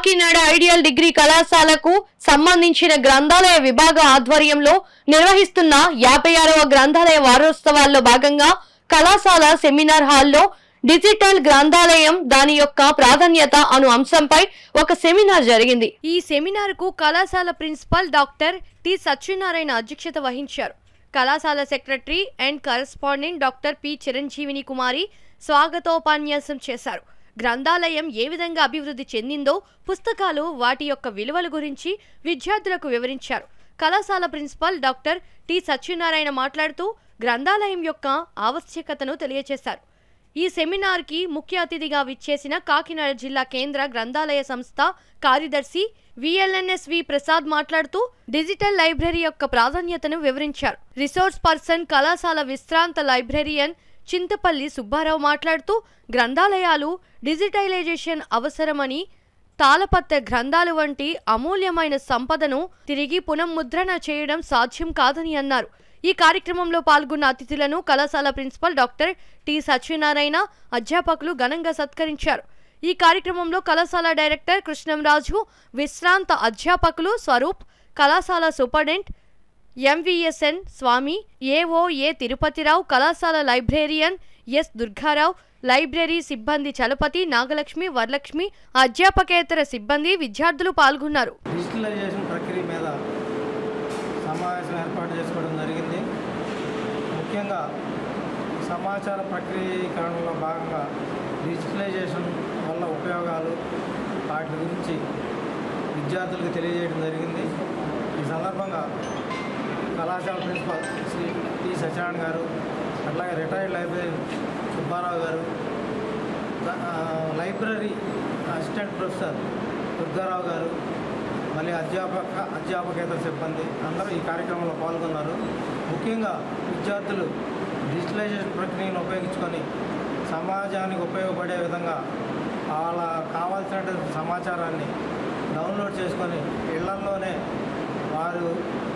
Kakinada ideal degree కళాశాలకు సంబంధించిన గ్రంథాలయ విభాగ ఆధ్వర్యంలో నిర్వహిస్తున్న యాభై ఆరవ గ్రంథాలయ వారోత్సవాల్లో భాగంగా కళాశాల సెమినార్ హాల్లో డిజిటల్ గ్రంథాలయం దాని యొక్క ప్రాధాన్యత అను అంశంపై ఒక సెమినార్ జరిగింది ఈ సెమినార్ కు కళాశాల ప్రిన్సిపల్ డాక్టర్ టి సత్యనారాయణ అధ్యక్షత వహించారు కళాశాల secretary and correspondent doctor P చిరంజీవిని కుమారి స్వాగతోపన్యాసం చేశారు గ్రంథాలయం ఏ విధంగా అభివృద్ధి చెందిందో పుస్తకాలు వాటి యొక్క విలువల గురించి విద్యార్థులకు వివరించారు కళాశాల ప్రిన్సిపల్ డాక్టర్ టి సత్యనారాయణ మాట్లాడుతూ గ్రంథాలయం యొక్క ఆవశ్యకతను తెలియజేశారు ఈ సెమినార్కి ముఖ్య అతిథిగా విచ్చేసిన కాకినాడ జిల్లా కేంద్ర గ్రంథాలయ సంస్థ కార్యదర్శి విఎల్ఎన్ఎస్ వి ప్రసాద్ మాట్లాడుతూ డిజిటల్ లైబ్రరీ యొక్క ప్రాధాన్యతను వివరించారు రిసోర్స్ పర్సన్ కళాశాల విశ్రాంత లైబ్రరీయన్ చింతపల్లి సుబ్బారావు మాట్లాడుతూ గ్రంథాలయాలు డిజిటలైజేషన్ అవసరమని తాళపత్ర గ్రంథాలు వంటి అమూల్యమైన సంపదను తిరిగి పునఃముద్రణ చేయడం సాధ్యం కాదని అన్నారు ఈ కార్యక్రమంలో పాల్గొన్న అతిథులను కళాశాల ప్రిన్సిపల్ డాక్టర్ టి సత్యనారాయణ అధ్యాపకులు ఘనంగా సత్కరించారు ఈ కార్యక్రమంలో కళాశాల డైరెక్టర్ కృష్ణంరాజు విశ్రాంత అధ్యాపకులు స్వరూప్ కళాశాల superintendent MVSN Swamy AO A Tirupathi Rao కళాశాల లైబ్రేరియన్ ఎస్ దుర్గారావు లైబ్రరీ సిబ్బంది చలపతి నాగలక్ష్మి వరలక్ష్మి అధ్యాపకేతర సిబ్బంది విద్యార్థులు పాల్గొన్నారు డిజిటలైజేషన్ ప్రక్రియ మీద సమావేశం ఏర్పాటు చేసుకోవడం జరిగింది ముఖ్యంగా సమాచార ప్రక్రియీకరణలో భాగంగా డిజిటలైజేషన్ వల్ల ఉపయోగాలు వాటి గురించి విద్యార్థులకు తెలియజేయడం జరిగింది ఈ సందర్భంగా కళాశాల ప్రిన్సిపాల్ శ్రీ టి సత్యనారాయణ గారు అట్లాగే రిటైర్డ్ లైబ్రరీ సుబ్బారావు గారు ఆ, లైబ్రరీ అసిస్టెంట్ ప్రొఫెసర్ దుర్గారావు గారు మళ్ళీ అధ్యాపక అధ్యాపకేతర సిబ్బంది అందరూ ఈ కార్యక్రమంలో పాల్గొన్నారు ముఖ్యంగా విద్యార్థులు డిజిటలైజేషన్ ప్రక్రియను ఉపయోగించుకొని సమాజానికి ఉపయోగపడే విధంగా వాళ్ళ కావాల్సినటువంటి సమాచారాన్ని డౌన్లోడ్ చేసుకొని ఇళ్లల్లోనే వారు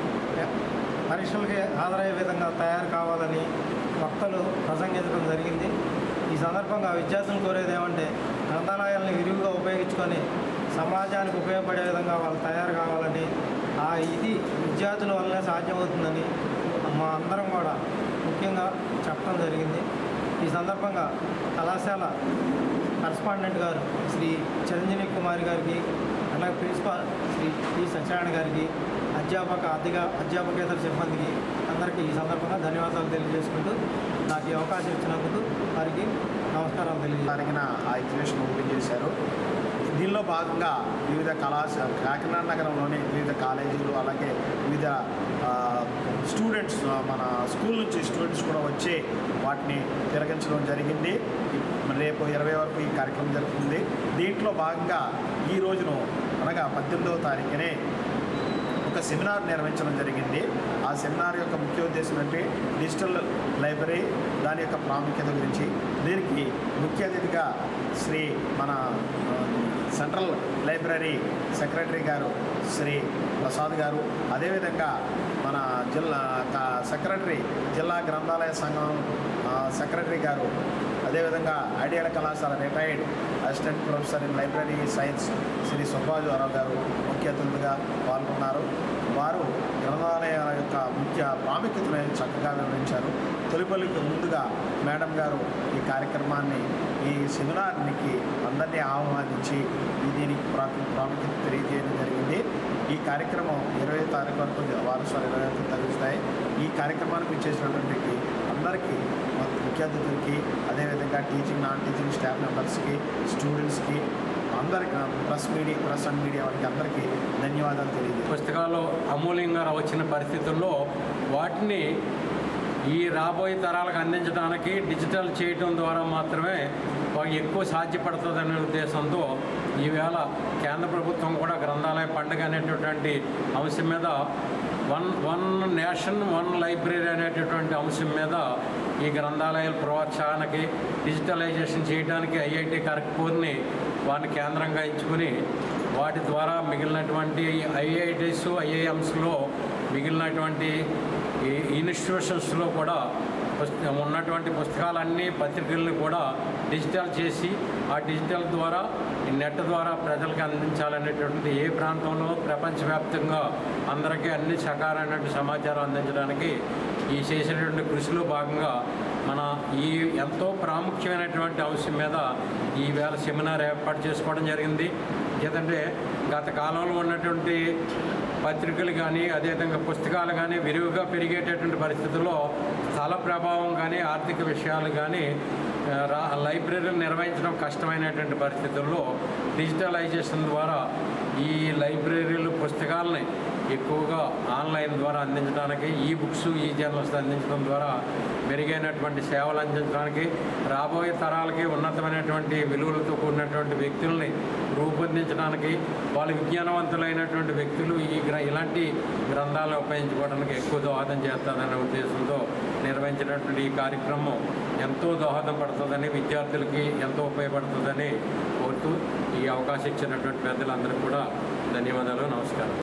పరీక్షలకి హాజరయ్యే విధంగా తయారు కావాలని వక్తలు ప్రసంగించడం జరిగింది ఈ సందర్భంగా విద్యార్థులు కోరేది ఏమంటే గ్రంథాలయాలను విరివిగా ఉపయోగించుకొని సమాజానికి ఉపయోగపడే విధంగా వాళ్ళు తయారు కావాలని ఆ ఇది విద్యార్థుల వల్లనే సాధ్యమవుతుందని మా అందరం కూడా ముఖ్యంగా చెప్పడం జరిగింది ఈ సందర్భంగా కళాశాల కరస్పాండెంట్ గారు శ్రీ చిరంజీవి కుమారి గారికి అలాగే ప్రిన్సిపాల్ శ్రీ టి సత్యనారాయణ గారికి అధ్యాపక అధిక అధ్యాపకేతర సిబ్బందికి అందరికీ ఈ సందర్భంగా ధన్యవాదాలు తెలియజేసుకుంటూ నాకు ఈ అవకాశం ఇచ్చినందుకు వారికి నమస్కారాలు తెలియజేస్తాను తారీఖున ఆ ఎగ్జిబిషన్ ఓపెన్ చేశారు దీనిలో భాగంగా వివిధ కళాశాల కాకినాడ నగరంలోని వివిధ కాలేజీలు అలాగే వివిధ ఆ, స్టూడెంట్స్ ఆ, మన స్కూల్ నుంచి స్టూడెంట్స్ కూడా వచ్చి వాటిని తిరగించడం జరిగింది రేపు ఇరవై వరకు ఈ కార్యక్రమం జరుగుతుంది దీంట్లో భాగంగా ఈ రోజును అనగా పద్దెనిమిదవ తారీఖునే ఒక సెమినార్ నిర్వహించడం జరిగింది ఆ సెమినార్ యొక్క ముఖ్య ఉద్దేశం ఏంటి డిజిటల్ లైబ్రరీ దాని యొక్క ప్రాముఖ్యత గురించి దీనికి ముఖ్య అతిథిగా శ్రీ మన ఆ, సెంట్రల్ లైబ్రరీ సెక్రటరీ గారు శ్రీ ప్రసాద్ గారు అదేవిధంగా మన జిల్లా క- సెక్రటరీ జిల్లా గ్రంథాలయ సంఘం ఆ, సెక్రటరీ గారు అదేవిధంగా ఐడియల్ కళాశాల retired assistant professor in library science Shri Subbajurao గారు ముఖ్య అతిథులుగా పాల్గొన్నారు వారు గ్రంథాలయాల యొక్క ముఖ్య ప్రాముఖ్యతను చక్కగా వివరించారు తొలిపల్లికి ముందుగా మేడం గారు ఈ కార్యక్రమాన్ని ఈ సెమినార్నికి అందరినీ ఆహ్వానించి ఈ దీనికి ప్రాము ప్రాముఖ్యత తెలియజేయడం జరిగింది ఈ కార్యక్రమం ఇరవై తారీఖు వరకు వారసులు ఇరవై వరకు తగ్గుతాయి ఈ కార్యక్రమానికి ఇచ్చేసినటువంటి అందరికీ మా ముఖ్య అతిథులకి అదేవిధంగా టీచింగ్ నాన్ టీచింగ్ స్టాఫ్ మెంబర్స్కి స్టూడెంట్స్కి అందరికి press media press and media వారికి అందరికీ ధన్యవాదాలు తెలియజేస్తాను పుస్తకాలు అమూల్యంగా వచ్చిన పరిస్థితుల్లో వాటిని ఈ రాబోయే తరాలకు అందించడానికి డిజిటల్ చేయడం ద్వారా మాత్రమే వాళ్ళకి ఎక్కువ సాధ్యపడుతుందనే ఉద్దేశంతో ఈవేళ కేంద్ర ప్రభుత్వం కూడా గ్రంథాలయ పండుగ అనేటటువంటి అంశం మీద one one nation one library అనేటటువంటి అంశం మీద ఈ గ్రంథాలయాల ప్రోత్సాహానికి డిజిటలైజేషన్ చేయడానికి ఐఐటి ఖరగ్పూర్ని వారిని కేంద్రంగా ఎంచుకుని వాటి ద్వారా మిగిలినటువంటి ఐఐటీస్ ఐఐఎమ్స్లో మిగిలినటువంటి ఈ ఇన్స్టిట్యూషన్స్లో కూడా పుస్త ఉన్నటువంటి పుస్తకాలన్నీ పత్రికలను కూడా డిజిటల్ చేసి ఆ డిజిటల్ ద్వారా ఈ నెట్ ద్వారా ప్రజలకు అందించాలనేటువంటిది ఏ ప్రాంతంలో ప్రపంచవ్యాప్తంగా అందరికీ అన్ని సకారైనటువంటి సమాచారం అందించడానికి ఈ చేసినటువంటి కృషిలో భాగంగా మన ఈ ఎంతో ప్రాముఖ్యమైనటువంటి అంశం మీద ఈ వేళ సెమినార్ ఏర్పాటు చేసుకోవడం జరిగింది ఎందుకంటే గత కాలంలో ఉన్నటువంటి పత్రికలు కానీ అదేవిధంగా పుస్తకాలు కానీ విరివిగా పెరిగేటటువంటి పరిస్థితుల్లో స్థల ప్రభావం కానీ ఆర్థిక విషయాలు కానీ ఆ, రా లైబ్రరీలు నిర్వహించడం కష్టమైనటువంటి పరిస్థితుల్లో డిజిటలైజేషన్ ద్వారా ఈ లైబ్రరీలు పుస్తకాలని ఎక్కువగా ఆన్లైన్ ద్వారా అందించడానికి ఈ బుక్స్ ఈ జర్నల్స్ అందించడం ద్వారా మెరుగైనటువంటి సేవలు అందించడానికి రాబోయే తరాలకి ఉన్నతమైనటువంటి విలువలతో కూడినటువంటి వ్యక్తుల్ని రూపొందించడానికి వాళ్ళు విజ్ఞానవంతులైనటువంటి వ్యక్తులు ఈ గ్ర ఇలాంటి గ్రంథాలను ఉపయోగించుకోవడానికి ఎక్కువ దోహదం చేస్తుందనే ఉద్దేశంతో నిర్వహించినటువంటి ఈ కార్యక్రమం ఎంతో దోహదం పడుతుందని విద్యార్థులకి ఎంతో ఉపయోగపడుతుందని కోరుతూ ఈ అవకాశం ఇచ్చినటువంటి పెద్దలందరికీ కూడా ధన్యవాదాలు నమస్కారం